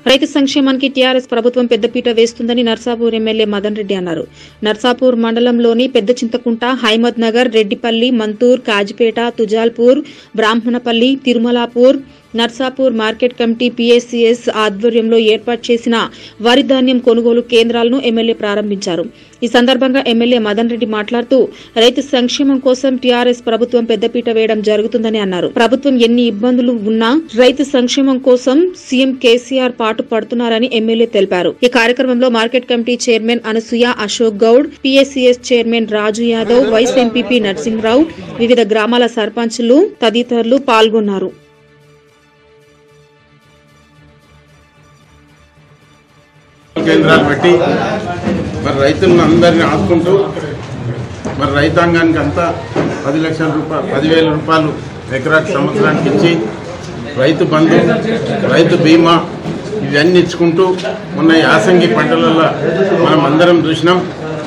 రైతు సంక్షేమానికి టీఆర్ఎస్ ప్రభుత్వం పెద్దపీట వేస్తుందని నర్సాపూర్ ఎమ్మెల్యే మదన్ రెడ్డి అన్నారు నర్సాపూర్ మండలంలోని Pedda Chintakunta Haimad Nagar Reddipalli Manthur Kazipet Tujalpur Brahmanapalli Tirumalapur Narsapur market committee PSCS ఆధ్వర్యంలో ఏర్పాటు చేసిన వరి ధాన్యం కొనుగోలు కేంద్రాలను ఎమ్మెల్యే ప్రారంభించారు ఈ సందర్భంగా ఎమ్మెల్యే మదన్ రెడ్డి మాట్లాడుతూ రైతు సంక్షేమం కోసం టీఆర్ఎస్ ప్రభుత్వం పెద్దపీట వేయడం జరుగుతుందని అన్నారు ప్రభుత్వం ఎన్ని ఇబ్బందులు ఉన్నా రైతు సంక్షేమం కోసం సీఎం కేసీఆర్ పాటు పడుతున్నారని ఎమ్మెల్యే తెలిపారు ఈ కార్యక్రమంలో market committee chairman Anasuya Ashok Goud PSCS chairman Raju Yadav vice MPP Narasimharao వివిధ గ్రామాల సర్పంచులు తదితరులు పాల్గొన్నారు కేంద్రాలు పెట్టి మరి రైతులను అందరినీ ఆదుకుంటూ మరి రైతాంగానికి అంతా పది లక్షల రూపాయలు పదివేల రూపాయలు ఎకరాకి సంవత్సరానికి ఇచ్చి రైతు బంధు రైతు బీమా ఇవన్నీ ఇచ్చుకుంటూ మొన్న యాసంగి పంటలలో మనం అందరం చూసినాం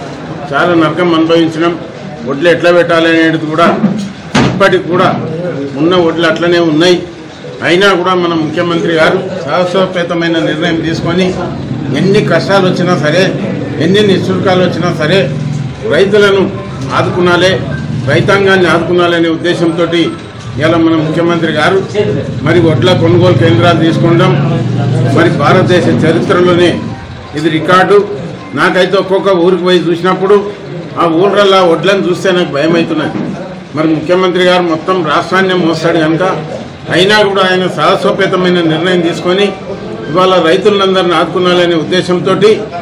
చాలా నరకం అనుభవించినాం వడ్లు ఎట్లా పెట్టాలి అనేది కూడా ఇప్పటికి కూడా ఉన్న వడ్లు అట్లనే ఉన్నాయి అయినా కూడా మన ముఖ్యమంత్రి గారు సాహసోపేతమైన నిర్ణయం తీసుకొని ఎన్ని కష్టాలు వచ్చినా సరే ఎన్ని నిశ్చుల్కాలు వచ్చినా సరే రైతులను ఆదుకునాలే రైతాంగాన్ని ఆదుకునాలనే ఉద్దేశంతో ఇలా మన ముఖ్యమంత్రి గారు మరి వడ్ల కొనుగోలు కేంద్రాలు తీసుకుంటాం మరి భారతదేశ చరిత్రలోనే ఇది రికార్డు నాకైతే ఒక్కొక్క ఊరికి పోయి చూసినప్పుడు ఆ ఊళ్ళల్లో వడ్లను చూస్తే నాకు భయం అవుతున్నది మరి ముఖ్యమంత్రి గారు మొత్తం రాష్ట్రాన్ని మోస్తాడు కనుక అయినా కూడా ఆయన సాహసోపేతమైన నిర్ణయం తీసుకొని ఇవాళ రైతులందరిని ఆదుకున్నాలనే ఉద్దేశంతో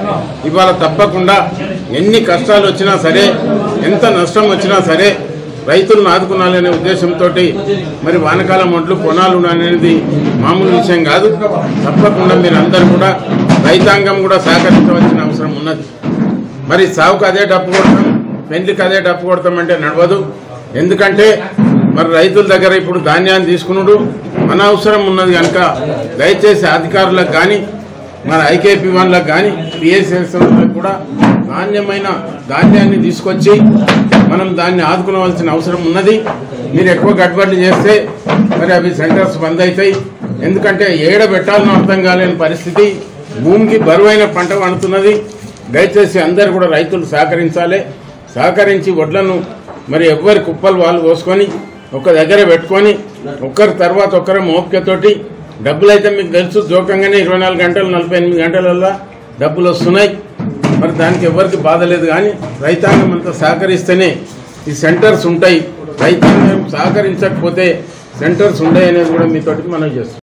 ఇవాళ తప్పకుండా ఎన్ని కష్టాలు వచ్చినా సరే ఎంత నష్టం వచ్చినా సరే రైతులను ఆదుకునాలనే ఉద్దేశంతో మరి వానకాలం ఒడ్లు కొనాలు అనేది మామూలు విషయం కాదు తప్పకుండా మీరు అందరూ కూడా రైతాంగం కూడా సహకరించవలసిన అవసరం ఉన్నది మరి సావుకు అదే డప్పు కొడతాం పెళ్లికి అదే డప్పు కొడతామంటే నడవదు ఎందుకంటే మరి రైతుల దగ్గర ఇప్పుడు ధాన్యాన్ని తీసుకున్నాడు అనవసరం ఉన్నది కనుక దయచేసి అధికారులకు కానీ మన ఐకేపీ వాళ్ళకి కానీ పిఎస్ఎస్ కూడా నాణ్యమైన ధాన్యాన్ని తీసుకొచ్చి మనం దాన్ని ఆదుకోవాల్సిన అవసరం ఉన్నది మీరు ఎక్కువ గడ్బడ్లు చేస్తే మరి అవి సెంటర్స్ బంద్ అవుతాయి ఎందుకంటే ఏడ పెట్టాలనో అర్థం కాలేని పరిస్థితి భూమికి బరువైన పంట పండుతున్నది దయచేసి అందరు కూడా రైతులు సహకరించాలి సహకరించి వడ్లను మరి ఎవ్వరి కుప్పలు వాళ్ళు పోసుకొని ఒక దగ్గర పెట్టుకొని ఒక్కరి తర్వాత ఒక్కరి మోపికతోటి డబ్బులు అయితే మీకు తెలుసు జోకంగానే ఇరవై నాలుగు గంటలు నలభై ఎనిమిది గంటలల్లో డబ్బులు వస్తున్నాయి మరి దానికి ఎవరికి బాధ లేదు కానీ రైతాంగం అంతా సహకరిస్తేనే ఈ సెంటర్స్ ఉంటాయి రైతాంగం సహకరించకపోతే సెంటర్స్ ఉంటాయి అనేది కూడా మీతోటి మనం చేస్తాం